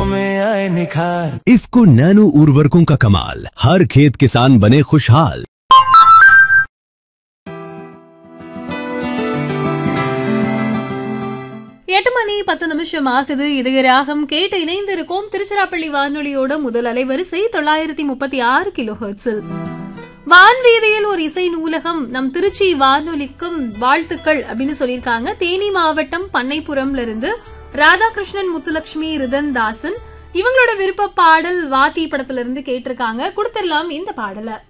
में आए निखार इफ्को नैनो उर्वरकों का कमाल हर खेत किसान बने खुशहाल எட்டு மணி பத்து நிமிஷம் ஆகுது இதய ராகம் கேட்டு இணைந்திருக்கோம் திருச்சிராப்பள்ளி வானொலியோட முதல் அலைவரிசை தொள்ளாயிரத்தி முப்பத்தி ஆறு கிலோ ஹெர்ட்ஸில் வான்வீதியில் ஒரு இசை நூலகம் நம் திருச்சி வானொலிக்கும் வாழ்த்துக்கள் அப்படின்னு சொல்லியிருக்காங்க தேனி மாவட்டம் பண்ணைப்புறம்ல இருந்து ராதாகிருஷ்ணன் முத்துலட்சுமி ரிதன் தாசன் இவங்களோட விருப்ப பாடல் வாத்தி படத்துல இருந்து கேட்டிருக்காங்க கொடுத்துடலாம் இந்த பாடலை